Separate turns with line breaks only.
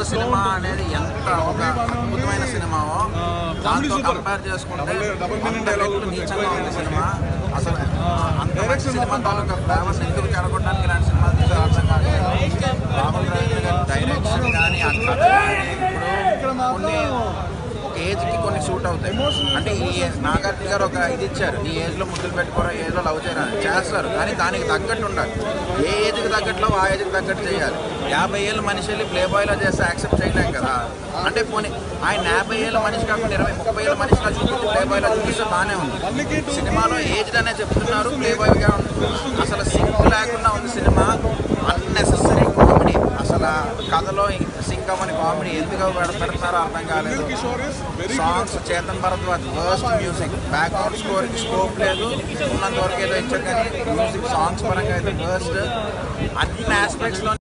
cinema అనేది ఎంత ఒక అద్భుతమైన సినిమావో దాంతో కంపేర్ చేసుకుంటే అంత రెట్లు నీచంగా ఉంది సినిమా అసలు ఆ, అంత మంచి సినిమా తాలూకా ఫ్లేవర్స్ ఎందుకు చెడగొట్టడానికి ఇలాంటి సినిమాలు తీసే అర్థం కాదు రాహుల్ రవీంద్ర గారి డైరెక్షన్ కానీ ఆ కథ కానీ ఇప్పుడు కొన్ని ఒక ఏజ్కి కొన్ని సూట్ అవుతాయి అంటే ఈ ఏజ్ నాగార్జున గారు ఒక ఇది ఇచ్చారు ఈ ఏజ్లో ముద్దులు పెట్టుకోరా ఈ ఏజ్లో లవ్ చేయరా అని చేస్తారు కానీ దానికి తగ్గట్టు ఉండాలి ఏ ఏజ్కి తగ్గట్లో ఆ ఏజ్కి తగ్గట్టు చేయాలి యాభై ఏళ్ళ మనిషి వెళ్ళి ప్లే బాయ్లో చేస్తే యాక్సెప్ట్ చేయలేం కదా అంటే పోనీ ఆయన యాభై ఏళ్ళ మనిషి కాకుండా ఇరవై ముప్పై ఏళ్ళ మనిషిగా చూపించి ప్లే బాయ్లో చూపిస్తే బాగానే ఉంది సినిమాలో ఏజ్ అనే చెప్తున్నారు ప్లే బాయ్గా ఉంది అసలు సింక్ లేకుండా ఉంది సినిమా అన్నెసెసరీ కామెడీ అసలు కథలో సింక్ అవ్వని కామెడీ ఎందుకు పెడ- పెడతారో అర్థం కాలేదు songs Chetan Bharadwaj worst music background score scope లేదు ఉన్నంత వరకు ఏదో ఇచ్చారు కానీ మ్యూజిక్ సాంగ్స్ పరంగా అయితే వర్స్ట్ అన్ని ఆస్పెక్ట్స్లో